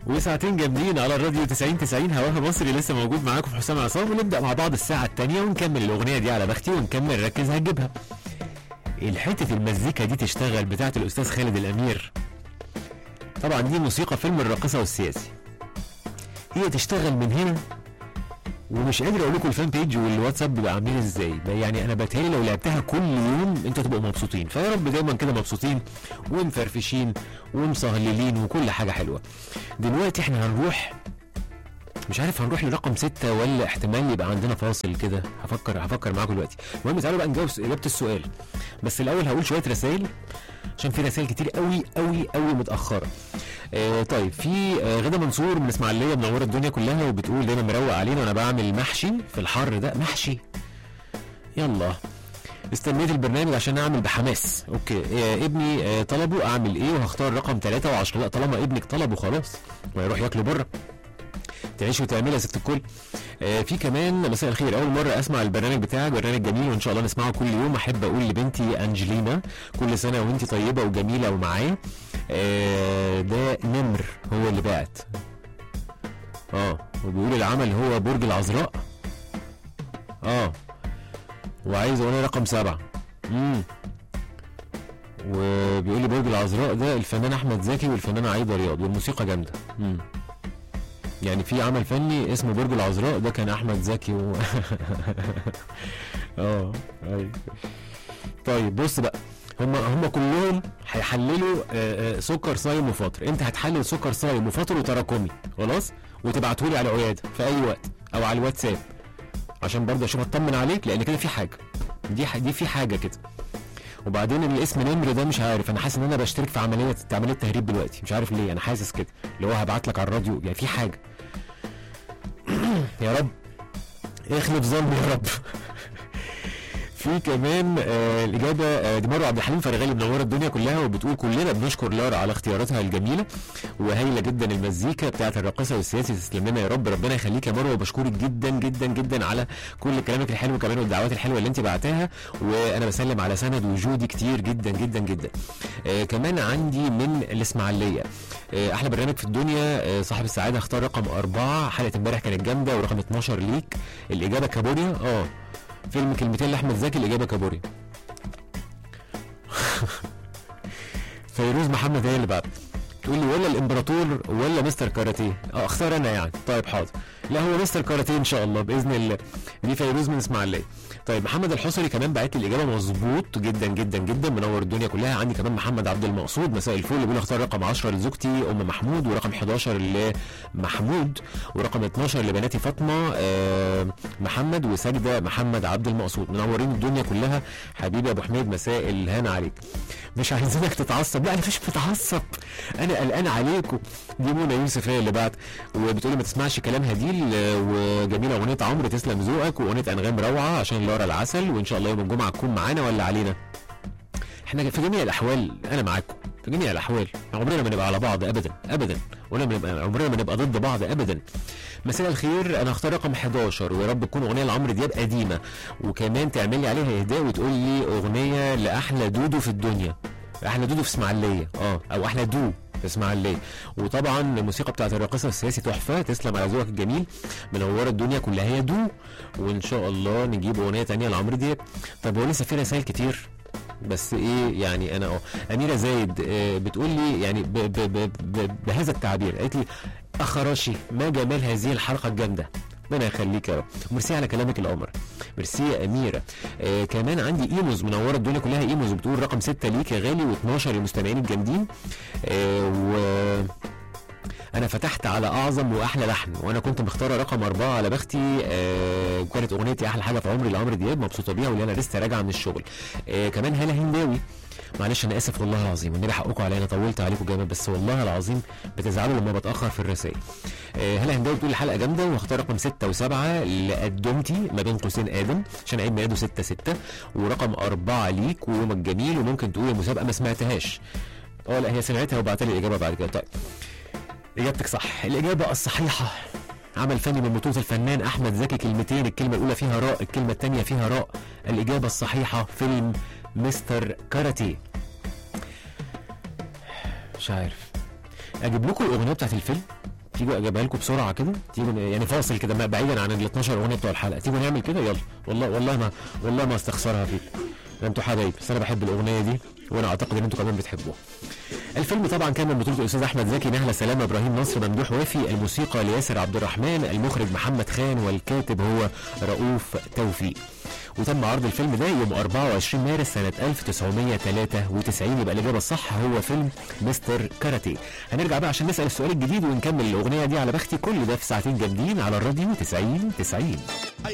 وساعتين جامدين على الراديو 90 90 هواها مصري لسه موجود معاكم في حسام عصام ونبدا مع بعض الساعه الثانيه ونكمل الاغنيه دي على بختي ونكمل ركز هتجيبها الحته المزيكا دي تشتغل بتاعه الاستاذ خالد الامير طبعا دي موسيقى فيلم الراقصه والسياسي هي تشتغل من هنا ومش قادر اقول لكم الفان بيج والواتساب بيبقى عاملين ازاي يعني انا بتهيألي لو لعبتها كل يوم انتوا تبقوا مبسوطين فيا رب دايما كده مبسوطين ومفرفشين ومصهللين وكل حاجه حلوه دلوقتي احنا هنروح مش عارف هنروح لرقم ستة ولا احتمال يبقى عندنا فاصل كده هفكر هفكر معاكم دلوقتي المهم تعالوا بقى نجاوب اجابه السؤال بس الاول هقول شويه رسائل عشان في رسائل كتير قوي قوي قوي متاخره آه طيب في آه غدا منصور من اسماعيليه منوره الدنيا كلها وبتقول دايما مروق علينا وانا بعمل محشي في الحر ده محشي يلا استنيت البرنامج عشان اعمل بحماس اوكي آه ابني آه طلبه اعمل ايه وهختار رقم ثلاثة و10 لا طالما ابنك طلبه خلاص ويروح ياكله بره تعيش وتعملها يا ست الكل آه في كمان مساء الخير اول مره اسمع البرنامج بتاعك برنامج جميل وان شاء الله نسمعه كل يوم احب اقول لبنتي انجلينا كل سنه وانت طيبه وجميله ومعايا آه ده نمر هو اللي بعت اه وبيقول العمل هو برج العذراء اه وعايز اغنيه رقم سبعة امم وبيقول لي برج العذراء ده الفنان احمد زكي والفنانه عايده رياض والموسيقى جامده امم يعني في عمل فني اسمه برج العذراء ده كان احمد زكي و... اه ايوه طيب بص بقى هم هم كلهم هيحللوا آه، آه، سكر صايم وفطر انت هتحلل سكر صايم وفطر وتراكمي خلاص وتبعته لي على عياده في اي وقت او على الواتساب عشان برضه اشوف اطمن عليك لان كده في حاجه دي ح- دي في حاجه كده وبعدين الاسم نمر ده مش عارف انا حاسس ان انا بشترك في عمليه عمليه تهريب دلوقتي مش عارف ليه انا حاسس كده اللي هو هبعت لك على الراديو يعني في حاجه يا رب اخلف ظني يا رب في كمان آه الاجابه آه دي مروه عبد الحليم فرغالي منوره الدنيا كلها وبتقول كلنا بنشكر لارا على اختياراتها الجميله وهايله جدا المزيكا بتاعت الراقصه والسياسي تسلم لنا يا رب ربنا يخليك يا مروه وبشكرك جدا جدا جدا على كل كلامك الحلو كمان والدعوات الحلوه اللي انت بعتها وانا بسلم على سند وجودي كتير جدا جدا جدا آه كمان عندي من الاسماعيليه آه احلى برنامج في الدنيا آه صاحب السعاده اختار رقم أربعة حلقه امبارح كانت جامده ورقم 12 ليك الاجابه كابوريا اه فيلم كلمتين لاحمد زكي الاجابه كابوريا فيروز محمد هي اللي بعد تقول لي ولا الامبراطور ولا مستر كاراتيه اه اختار انا يعني طيب حاضر لا هو مستر كاراتيه ان شاء الله باذن الله دي فيروز من اسماعيليه طيب محمد الحصري كمان بعت لي الاجابه مظبوط جدا جدا جدا منور الدنيا كلها عندي كمان محمد عبد المقصود مساء الفل بيقول اختار رقم 10 لزوجتي ام محمود ورقم 11 لمحمود ورقم 12 لبناتي فاطمه آه محمد وسجده محمد عبد المقصود منورين الدنيا كلها حبيبي يا ابو حميد مساء الهنا عليك مش عايزينك تتعصب لا انا مش متعصب انا قلقان عليكم دي منى يوسف هي اللي بعت وبتقولي ما تسمعش كلام هديل آه، وجميله اغنيه عمرو تسلم ذوقك واغنيه انغام روعه عشان لارا العسل وان شاء الله يوم الجمعه تكون معانا ولا علينا احنا في جميع الاحوال انا معاكم في جميع الاحوال عمرنا ما نبقى على بعض ابدا ابدا ولا بنبقى عمرنا ما نبقى ضد بعض ابدا مساء الخير انا هختار رقم 11 ويا رب تكون اغنيه لعمرو دياب قديمه وكمان تعمل لي عليها اهداء وتقول لي اغنيه لاحلى دودو في الدنيا احلى دودو في اسماعيليه اه او احلى دو في اسماعيليه وطبعا الموسيقى بتاعت الراقصه السياسي تحفه تسلم على ذوقك الجميل منوره الدنيا كلها هي دو وان شاء الله نجيب اغنيه تانية لعمرو دياب طب هو لسه في رسائل كتير بس ايه يعني انا اه اميره زايد آه، بتقول لي يعني ب ب ب ب بهذا التعبير قالت لي اخراشي ما جمال هذه الحلقه الجامده ربنا يخليك يا رب ميرسي على كلامك القمر ميرسي يا اميره آه كمان عندي ايموز منوره الدنيا كلها ايموز بتقول رقم 6 ليك يا غالي و12 للمستمعين الجامدين آه و انا فتحت على اعظم واحلى لحن وانا كنت مختاره رقم أربعة على بختي آه وكانت اغنيتي احلى حاجه في عمري لعمرو دياب مبسوطه بيها واللي انا لسه راجعه من الشغل آه كمان هاله هنداوي معلش انا اسف والله العظيم والنبي حقكم عليا انا طولت عليكم جامد بس والله العظيم بتزعلوا لما بتاخر في الرسائل آه هلا هنداوي بتقول الحلقه جامده واختار رقم 6 و7 لقدمتي ما بين قوسين ادم عشان عيد ميلاده 6 6 ورقم أربعة ليك ويومك جميل وممكن تقول المسابقه ما سمعتهاش اه لا هي سمعتها وبعت لي الاجابه بعد كده طيب اجابتك صح الاجابه الصحيحه عمل فني من بطولة الفنان أحمد زكي كلمتين الكلمة الأولى فيها راء الكلمة الثانية فيها راء الإجابة الصحيحة فيلم مستر كاراتيه مش عارف أجيب لكم الأغنية بتاعت الفيلم تيجوا اجيبها لكم بسرعه كده تيجوا ن- يعني فاصل كده ما- بعيدا عن ال 12 اغنيه بتوع الحلقه تيجوا نعمل كده يلا والله والله ما والله ما استخسرها فيكم ده انتوا حبايب بس انا بحب الاغنيه دي وانا اعتقد ان انتوا كمان بتحبوها الفيلم طبعا كان من بطوله الاستاذ احمد زكي نهله سلامه ابراهيم نصر ممدوح وافي الموسيقى لياسر عبد الرحمن المخرج محمد خان والكاتب هو رؤوف توفيق وتم عرض الفيلم ده يوم 24 مارس سنة 1993 يبقى الإجابة الصح هو فيلم مستر كاراتيه هنرجع بقى عشان نسأل السؤال الجديد ونكمل الأغنية دي على بختي كل ده في ساعتين جامدين على الراديو 90 90